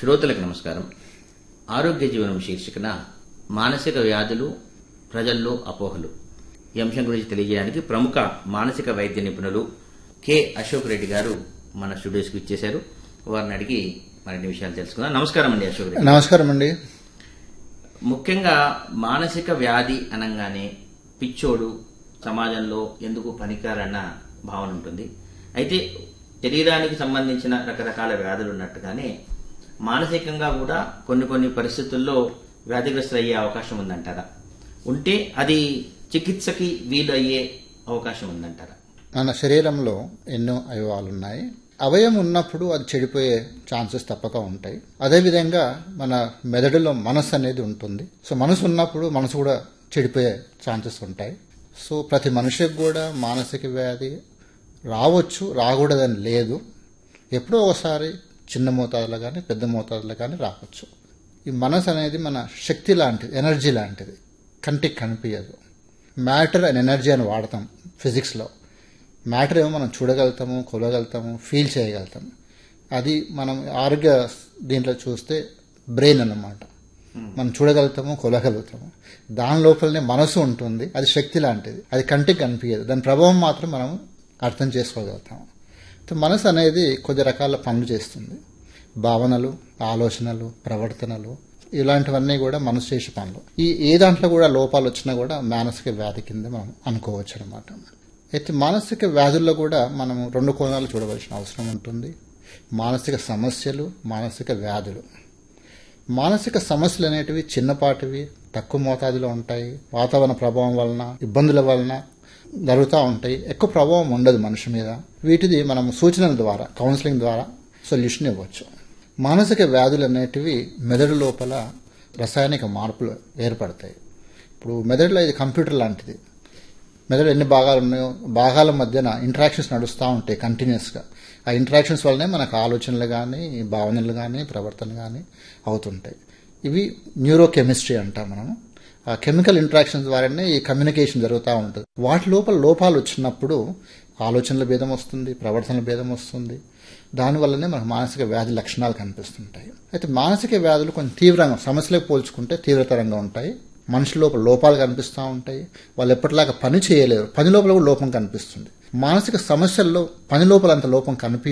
శ్రోతలకు నమస్కారం ఆరోగ్య జీవనం శీర్షికన మానసిక వ్యాధులు ప్రజల్లో అపోహలు ఈ అంశం గురించి తెలియజేయడానికి ప్రముఖ మానసిక వైద్య నిపుణులు కె అశోక్ రెడ్డి గారు మన స్టూడియోస్కి ఇచ్చేశారు వారిని అడిగి మరిన్ని విషయాలు తెలుసుకుందాం నమస్కారం అండి అశోక్ రెడ్డి నమస్కారం అండి ముఖ్యంగా మానసిక వ్యాధి అనగానే పిచ్చోడు సమాజంలో ఎందుకు పనికిరారన్న భావన ఉంటుంది అయితే శరీరానికి సంబంధించిన రకరకాల వ్యాధులు ఉన్నట్టుగానే మానసికంగా కూడా కొన్ని కొన్ని పరిస్థితుల్లో వ్యాధిగ్రస్తులు అయ్యే అవకాశం ఉందంటారా ఉంటే అది చికిత్సకి వీలు అయ్యే అవకాశం ఉందంటారా మన శరీరంలో ఎన్నో అవయవాలు ఉన్నాయి అవయవం ఉన్నప్పుడు అది చెడిపోయే ఛాన్సెస్ తప్పక ఉంటాయి అదేవిధంగా మన మెదడులో మనసు అనేది ఉంటుంది సో మనసు ఉన్నప్పుడు మనసు కూడా చెడిపోయే ఛాన్సెస్ ఉంటాయి సో ప్రతి మనిషికి కూడా మానసిక వ్యాధి రావచ్చు రాకూడదని లేదు ఎప్పుడో ఒకసారి చిన్న మోతాదులో కానీ పెద్ద మోతాదులో కానీ రావచ్చు ఈ మనసు అనేది మన శక్తి లాంటిది ఎనర్జీ లాంటిది కంటికి కనిపించదు మ్యాటర్ అండ్ ఎనర్జీ అని వాడతాం ఫిజిక్స్లో మ్యాటర్ ఏమో మనం చూడగలుగుతాము కొలగలుగుతాము ఫీల్ చేయగలుగుతాము అది మనం ఆరోగ్య దీంట్లో చూస్తే బ్రెయిన్ అన్నమాట మనం చూడగలుగుతాము కొలగలుగుతాము దాని లోపలనే మనసు ఉంటుంది అది శక్తి లాంటిది అది కంటికి కనిపించదు దాని ప్రభావం మాత్రం మనం అర్థం చేసుకోగలుగుతాము సో మనసు అనేది కొద్ది రకాల పనులు చేస్తుంది భావనలు ఆలోచనలు ప్రవర్తనలు ఇలాంటివన్నీ కూడా మనసు చేసే పనులు ఈ ఏ దాంట్లో కూడా లోపాలు వచ్చినా కూడా మానసిక వ్యాధి కింద మనం అనుకోవచ్చు అనమాట అయితే మానసిక వ్యాధుల్లో కూడా మనం రెండు కోణాలు చూడవలసిన అవసరం ఉంటుంది మానసిక సమస్యలు మానసిక వ్యాధులు మానసిక సమస్యలు అనేటివి చిన్నపాటివి తక్కువ మోతాదులో ఉంటాయి వాతావరణ ప్రభావం వలన ఇబ్బందుల వలన జరుగుతూ ఉంటాయి ఎక్కువ ప్రభావం ఉండదు మనిషి మీద వీటిది మనం సూచనల ద్వారా కౌన్సిలింగ్ ద్వారా సొల్యూషన్ ఇవ్వచ్చు మానసిక వ్యాధులు అనేటివి మెదడు లోపల రసాయనిక మార్పులు ఏర్పడతాయి ఇప్పుడు మెదడులో ఇది కంప్యూటర్ లాంటిది మెదడు ఎన్ని భాగాలు ఉన్నాయో భాగాల మధ్యన ఇంటరాక్షన్స్ నడుస్తూ ఉంటాయి కంటిన్యూస్గా ఆ ఇంటరాక్షన్స్ వల్లనే మనకు ఆలోచనలు కానీ భావనలు కానీ ప్రవర్తన కానీ అవుతుంటాయి ఇవి న్యూరో కెమిస్ట్రీ అంటాం మనం ఆ కెమికల్ ఇంటరాక్షన్స్ ద్వారానే ఈ కమ్యూనికేషన్ జరుగుతూ ఉంటుంది వాటి లోపల లోపాలు వచ్చినప్పుడు ఆలోచనల భేదం వస్తుంది ప్రవర్తనల భేదం వస్తుంది దానివల్లనే మనకు మానసిక వ్యాధి లక్షణాలు కనిపిస్తుంటాయి అయితే మానసిక వ్యాధులు కొంచెం తీవ్రంగా సమస్యలకు పోల్చుకుంటే తీవ్రతరంగా ఉంటాయి మనిషి లోపల లోపాలు కనిపిస్తూ ఉంటాయి వాళ్ళు ఎప్పటిలాగా పని చేయలేరు పని లోపల కూడా లోపం కనిపిస్తుంది మానసిక సమస్యల్లో పని లోపల అంత లోపం కనిపి